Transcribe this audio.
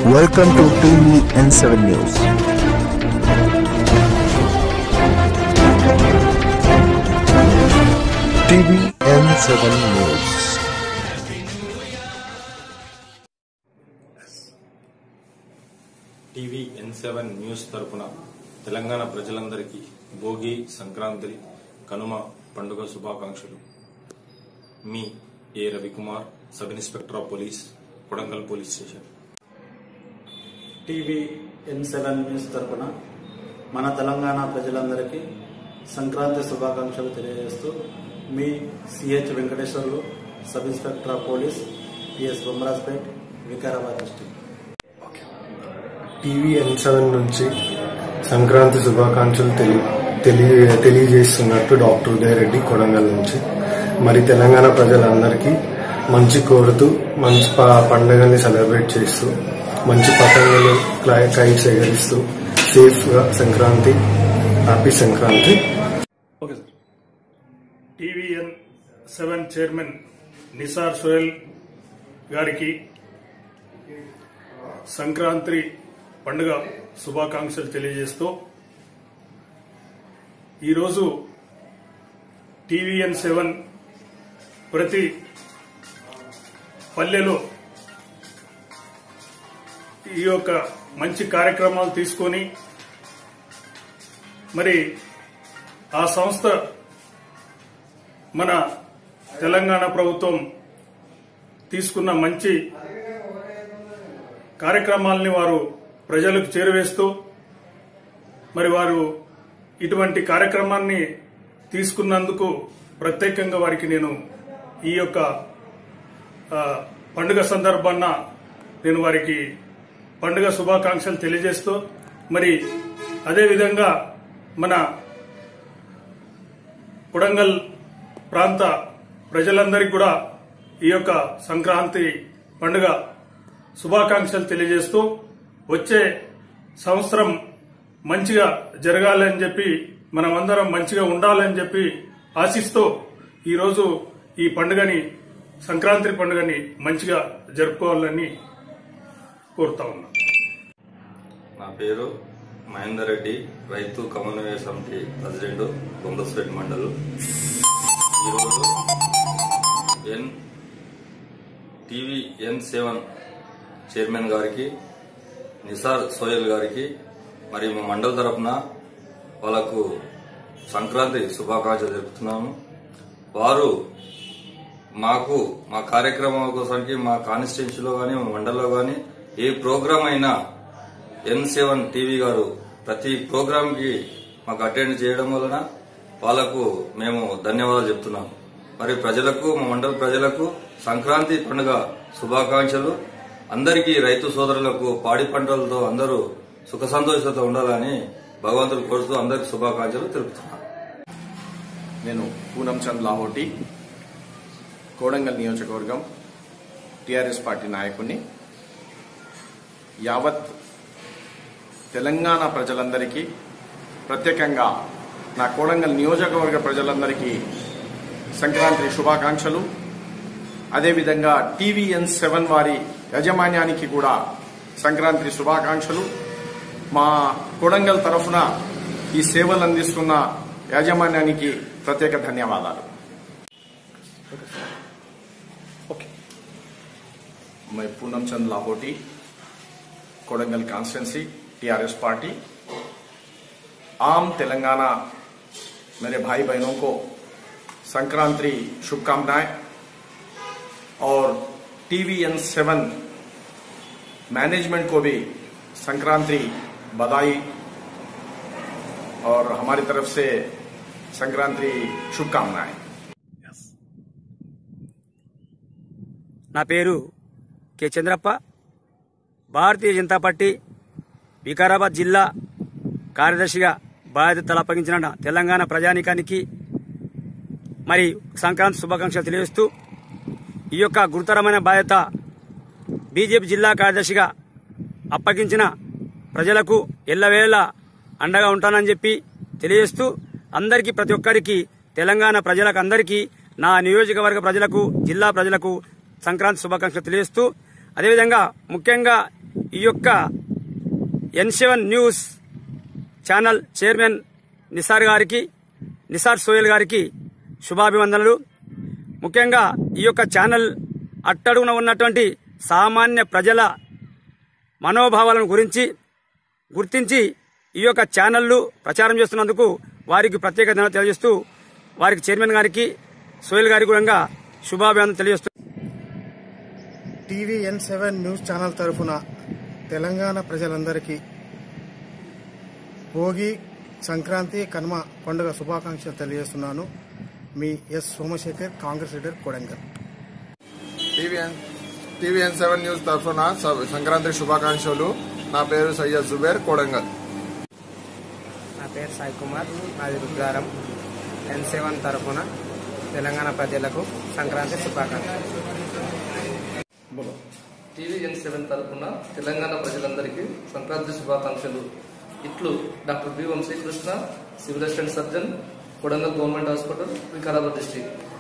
Welcome to TVN7 News. TVN7 News. TV N seven news తరపున తెలంగాణ ప్రజలందరికీ భోగి సంక్రాంతి కనుమ పండుగ శుభాకాంక్షలు మీ A Ravikumar sub inspector of police Kodangal police station TV N seven news తరపున మన తెలంగాణ ప్రజలందరికీ సంక్రాంతి శుభాకాంక్షలు తెలియజేస్తూ మీ CH Venkateswarlu sub inspector of police PS Bommarajpet Vikarabad district TV N seven నుంచి సంక్రాంతి శుభాకాంక్షలు తెలి తెలియ తెలియజేస్తున్నట్టు డాక్టర్ ఉదయరెడ్డి కొడంగల్ నుంచి మరి తెలంగాణ ప్రజలందరికీ మంచి కోరుతూ మంచి ప- పండుగల్ని సెలబ్రేట్ చేస్తూ మంచి పతంగులు క్లై- కైట్స్ ఎగరిస్తూ సేఫ్గా Sankranti happy Sankranti okay sir TVN seven chairman Nisar Soyal గారికి సంక్రాంతి పండుగ శుభాకాంక్షలు తెలియజేస్తూ ఈరోజు టీవీఎన్ సెవెన్ ప్రతి పల్లెలో ఈ యొక్క మంచి కార్యక్రమాలు తీసుకొని మరి ఆ సంస్థ మన తెలంగాణ ప్రభుత్వం తీసుకున్న మంచి కార్యక్రమాలని వారు ప్రజలకు చేరవేస్తూ మరి వారు ఇటువంటి కార్యక్రమాన్ని తీసుకున్నందుకు ప్రత్యేకంగా వారికి నేను ఈ యొక్క ఆ, పండుగ సందర్భాన నేను వారికి పండుగ శుభాకాంక్షలు తెలియజేస్తూ మరి అదేవిధంగా మన కొడంగల్ ప్రాంత ప్రజలందరికీ కూడా ఈ యొక్క సంక్రాంతి పండుగ శుభాకాంక్షలు తెలియజేస్తూ వచ్చే సంవత్సరం మంచిగా జరగాలని చెప్పి మనమందరం మంచిగా ఉండాలని చెప్పి ఆశిస్తూ ఈరోజు ఈ పండుగని సంక్రాంతి పండుగని మంచిగా జరుపుకోవాలని కోరుతా ఉన్నా నా పేరు మహేందర్ రెడ్డి రైతు సమన్వయ సమితి ప్రెసిడెంట్ బొంబస్పేట్ మండల్ ఈరోజు N TV N seven chairman గారికి నిసార్ సోయల్ గారికి మరి మా మండల్ తరపున వాళ్ళకు సంక్రాంతి శుభాకాంక్షలు తెలుపుతున్నాము వారు మాకు మా కార్యక్రమం కోసానికి మా కాన్స్టిట్యున్సీలో కానీ మా మండలంలో కానీ ఏ ప్రోగ్రాం అయినా ఎన్ సెవెన్ టీవీ గారు ప్రతి ప్రోగ్రామ్ కి మాకు అటెండ్ చేయడం వలన వాళ్లకు మేము ధన్యవాదాలు చెప్తున్నాం మరి ప్రజలకు మా మండల ప్రజలకు సంక్రాంతి పండుగ శుభాకాంక్షలు అందరికీ రైతు సోదరులకు పాడి పంటలతో అందరూ సుఖ సంతోషంతో ఉండాలని భగవంతుడు కోరుతూ అందరికి శుభాకాంక్షలు తెలుపుతున్నాను నేను పూనం చంద్ లాహోటి కోడంగల్ నియోజకవర్గం టిఆర్ఎస్ పార్టీ నాయకుడిని యావత్ తెలంగాణ ప్రజలందరికీ ప్రత్యేకంగా నా కోడంగల్ నియోజకవర్గ ప్రజలందరికీ సంక్రాంతి శుభాకాంక్షలు అదేవిధంగా టీవీఎన్ సెవెన్ వారి యాజమాన్యానికి కూడా సంక్రాంతి శుభాకాంక్షలు మా కొడంగల్ తరఫున ఈ సేవలు అందిస్తున్న యాజమాన్యానికి ప్రత్యేక ధన్యవాదాలు ఓకే मैं Poonam Chand Lahoti Kodangal constituency TRS party आम तेलंगाना मेरे भाई बहनों को संक्रांति शुभकामनाएं और टीवीएन सेवन मैनेजमेंट को भी संक्रांति बधाई और हमारी तरफ से संक्रांति शुभकामनाएं నా పేరు కె చంద్రప్ప భారతీయ జనతా పార్టీ వికారాబాద్ జిల్లా కార్యదర్శిగా బాధ్యతలు అప్పగించిన తెలంగాణ ప్రజానీకానికి మరి సంక్రాంతి శుభాకాంక్షలు తెలియజేస్తూ ఈ యొక్క గురుతరమైన బాధ్యత బీజేపీ జిల్లా కార్యదర్శిగా అప్పగించిన ప్రజలకు ఎల్లవేళ అండగా ఉంటానని చెప్పి తెలియజేస్తూ అందరికీ ప్రతి ఒక్కరికి తెలంగాణ ప్రజలకు అందరికీ నా నియోజకవర్గ ప్రజలకు జిల్లా ప్రజలకు సంక్రాంతి శుభాకాంక్షలు తెలియజేస్తూ అదేవిధంగా ముఖ్యంగా ఈ యొక్క N seven news channel chairman Nisar గారికి నిసార్ సోయల్ గారికి శుభాభివందనలు ముఖ్యంగా ఈ యొక్క ఛానల్ అట్టడుగున ఉన్నటువంటి సామాన్య ప్రజల మనోభావాలను గురించి గుర్తించి ఈ యొక్క ఛానళ్లు ప్రచారం చేస్తున్నందుకు వారికి ప్రత్యేక ధన్యవాదాలు తెలియజేస్తూ వారికి చైర్మన్ గారికి సోయల్ గారికి కూడా శుభాభివందనలు తెలియజేస్తూ టీవీఎన్ సెవెన్ న్యూస్ ఛానల్ తరఫున తెలంగాణ ప్రజలందరికీ భోగి సంక్రాంతి కనుమ పండుగ శుభాకాంక్షలు తెలియజేస్తున్నాను మీ S Somashekar Congress leader Kodangal TVN TVN seven news తరఫున స- సంక్రాంతి శుభాకాంక్షలు నా పేరు సయ్యద్ జుబేర్ కోడంగల్ నా పేరు సాయి కుమార్ నాది రుద్రారం ఎన్ సెవెన్ తరఫున తెలంగాణ ప్రజలకు సంక్రాంతి శుభాకాంక్షలు టీవీఎన్ సెవెన్ తరపున తెలంగాణ ప్రజలందరికీ సంక్రాంతి శుభాకాంక్షలు ఇట్లు doctor B Vamsikrishna civil assistant surgeon Kodangal government hospital Vikarabad district